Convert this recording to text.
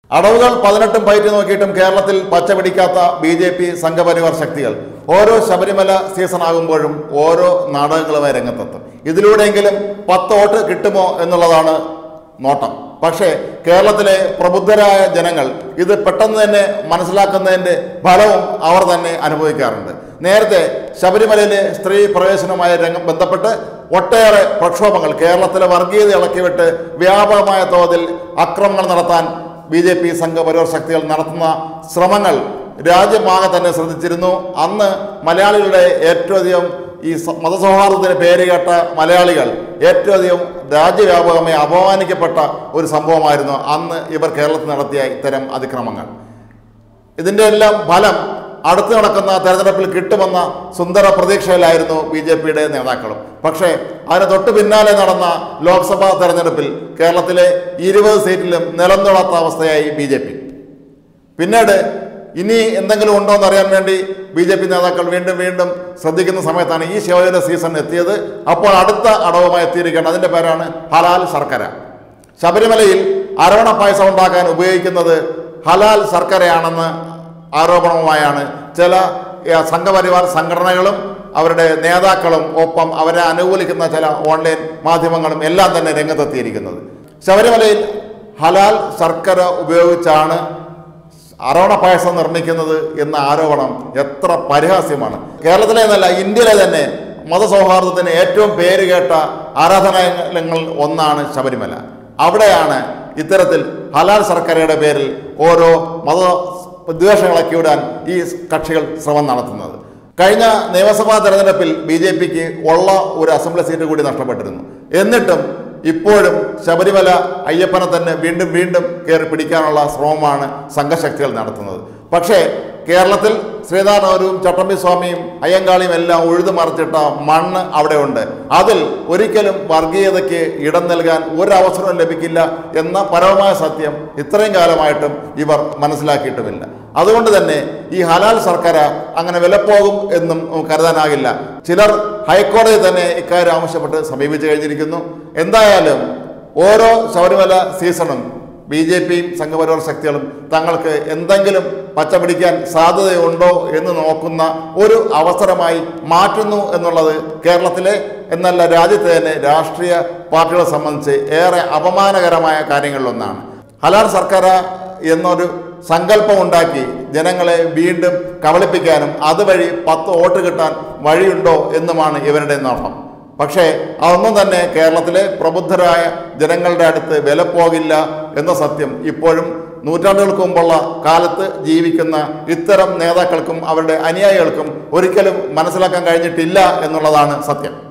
അടവുകൾ പതിനെട്ടും പയറ്റി നോക്കിയിട്ടും കേരളത്തിൽ പച്ച പിടിക്കാത്ത ബി ജെ പി സംഘപരിവാർ ശക്തികൾ ഓരോ ശബരിമല സീസൺ ആകുമ്പോഴും ഓരോ നാടകങ്ങളുമായി രംഗത്തെത്തും ഇതിലൂടെയെങ്കിലും പത്ത് വോട്ട് കിട്ടുമോ എന്നുള്ളതാണ് നോട്ടം പക്ഷേ കേരളത്തിലെ പ്രബുദ്ധരായ ജനങ്ങൾ ഇത് പെട്ടെന്ന് തന്നെ മനസ്സിലാക്കുന്നതിൻ്റെ ഫലവും അവർ തന്നെ അനുഭവിക്കാറുണ്ട് നേരത്തെ ശബരിമലയിലെ സ്ത്രീ പ്രവേശനവുമായി രംഗം ബന്ധപ്പെട്ട് ഒട്ടേറെ പ്രക്ഷോഭങ്ങൾ കേരളത്തിലെ വർഗീയത ഇളക്കിവിട്ട് വ്യാപകമായ തോതിൽ അക്രമങ്ങൾ നടത്താൻ ബി ജെ പി സംഘപരിവാർ ശക്തികൾ നടത്തുന്ന ശ്രമങ്ങൾ രാജ്യമാകെ തന്നെ ശ്രദ്ധിച്ചിരുന്നു അന്ന് മലയാളികളുടെ ഏറ്റവും അധികം ഈ സ- മതസൗഹാർദ്ദത്തിന് പേര് കേട്ട മലയാളികൾ ഏറ്റവും അധികം രാജ്യവ്യാപകമായി അപമാനിക്കപ്പെട്ട ഒരു സംഭവമായിരുന്നു അന്ന് ഇവർ കേരളത്തിൽ നടത്തിയ ഇത്തരം അതിക്രമങ്ങൾ ഇതിൻ്റെ എല്ലാം ഫലം അടുത്ത് നടക്കുന്ന തെരഞ്ഞെടുപ്പിൽ കിട്ടുമെന്ന സുന്ദര പ്രതീക്ഷയിലായിരുന്നു ബി ജെ പിയുടെ നേതാക്കളും പക്ഷേ അതിന് തൊട്ട് പിന്നാലെ നടന്ന ലോക്സഭാ തെരഞ്ഞെടുപ്പിൽ കേരളത്തിലെ ഇരുപത് സീറ്റിലും നിലം തൊടാത്ത അവസ്ഥയായി ബി ജെ പി പിന്നീട് ഇനി എന്തെങ്കിലും ഉണ്ടോ എന്ന് അറിയാൻ വേണ്ടി ബി ജെ പി നേതാക്കൾ വീണ്ടും വീണ്ടും ശ്രദ്ധിക്കുന്ന സമയത്താണ് ഈ ശിവജന സീസൺ എത്തിയത് അപ്പോൾ അടുത്ത അടവുമായി എത്തിയിരിക്കുകയാണ് അതിൻ്റെ പേരാണ് ഹലാൽ ശർക്കര ശബരിമലയിൽ അരവണ പായസം ഉണ്ടാക്കാൻ ഉപയോഗിക്കുന്നത് ഹലാൽ ശർക്കരയാണെന്ന് ആരോപണവുമായാണ് ചില ഏ, സംഘപരിവാർ സംഘടനകളും അവരുടെ നേതാക്കളും ഒപ്പം അവരെ അനുകൂലിക്കുന്ന ചില ഓൺലൈൻ മാധ്യമങ്ങളും എല്ലാം തന്നെ രംഗത്തെത്തിയിരിക്കുന്നത് ശബരിമലയിൽ ഹലാൽ ശർക്കര ഉപയോഗിച്ചാണ് അറവണ പായസം നിർമ്മിക്കുന്നത് എന്ന ആരോപണം എത്ര പരിഹാസ്യമാണ് കേരളത്തിലെ എന്നല്ല ഇന്ത്യയിലെ തന്നെ മതസൗഹാർദ്ദത്തിന് ഏറ്റവും പേര് കേട്ട ആരാധനാലയങ്ങൾ ഒന്നാണ് ശബരിമല അവിടെയാണ് ഇത്തരത്തിൽ ഹലാൽ ശർക്കരയുടെ പേരിൽ ഓരോ മത വിദ്വേഷങ്ങളൊക്കെ വിടാൻ ഈ കക്ഷികൾ ശ്രമം നടത്തുന്നത് കഴിഞ്ഞ നിയമസഭാ തെരഞ്ഞെടുപ്പിൽ ബി ജെ പിക്ക് ഉള്ള ഒരു അസംബ്ലി സീറ്റ് കൂടി നഷ്ടപ്പെട്ടിരുന്നു എന്നിട്ടും ഇപ്പോഴും ശബരിമല അയ്യപ്പനെ തന്നെ വീണ്ടും വീണ്ടും കയറി പിടിക്കാനുള്ള ശ്രമമാണ് സംഘശക്തികൾ നടത്തുന്നത് പക്ഷേ കേരളത്തിൽ ശ്രീനാരായണവും ചട്ടമ്പി സ്വാമിയും അയ്യങ്കാളിയും എല്ലാം ഉഴുതു മറിച്ചിട്ട മണ്ണ് അവിടെ ഉണ്ട് അതിൽ ഒരിക്കലും വർഗീയതയ്ക്ക് ഇടം നൽകാൻ ഒരവസരവും ലഭിക്കില്ല എന്ന പരമമായ സത്യം ഇത്രയും കാലമായിട്ടും ഇവർ മനസ്സിലാക്കിയിട്ടുമില്ല അതുകൊണ്ട് തന്നെ ഈ ഹലാൽ സർക്കാർ അങ്ങനെ വിലപ്പോകും എന്നും കരുതാനാകില്ല ചിലർ ഹൈക്കോടതി തന്നെ ഇക്കാര്യം ആവശ്യപ്പെട്ട് സമീപിച്ചു കഴിഞ്ഞിരിക്കുന്നു എന്തായാലും ഓരോ ശബരിമല സീസണും ബി ജെ പിയും സംഘപരിവാർ ശക്തികളും തങ്ങൾക്ക് എന്തെങ്കിലും പച്ച പിടിക്കാൻ സാധ്യതയുണ്ടോ എന്ന് നോക്കുന്ന ഒരു അവസരമായി മാറ്റുന്നു എന്നുള്ളത് കേരളത്തിലെ എന്നല്ല രാജ്യത്തെ തന്നെ രാഷ്ട്രീയ പാർട്ടികളെ സംബന്ധിച്ച് ഏറെ അപമാനകരമായ കാര്യങ്ങളിലൊന്നാണ് ഹലാൽ സർക്കാർ എന്നൊരു സങ്കല്പം ഉണ്ടാക്കി ജനങ്ങളെ വീണ്ടും കബളിപ്പിക്കാനും അതുവഴി പത്ത് വോട്ട് കിട്ടാൻ വഴിയുണ്ടോ എന്നുമാണ് ഇവരുടെ നോട്ടം പക്ഷേ അതൊന്നും തന്നെ കേരളത്തിലെ പ്രബുദ്ധരായ ജനങ്ങളുടെ അടുത്ത് വില പോകില്ല എന്ന സത്യം ഇപ്പോഴും നൂറ്റാണ്ടുകൾക്ക് മുമ്പുള്ള കാലത്ത് ജീവിക്കുന്ന ഇത്തരം നേതാക്കൾക്കും അവരുടെ അനുയായികൾക്കും ഒരിക്കലും മനസ്സിലാക്കാൻ കഴിഞ്ഞിട്ടില്ല എന്നുള്ളതാണ് സത്യം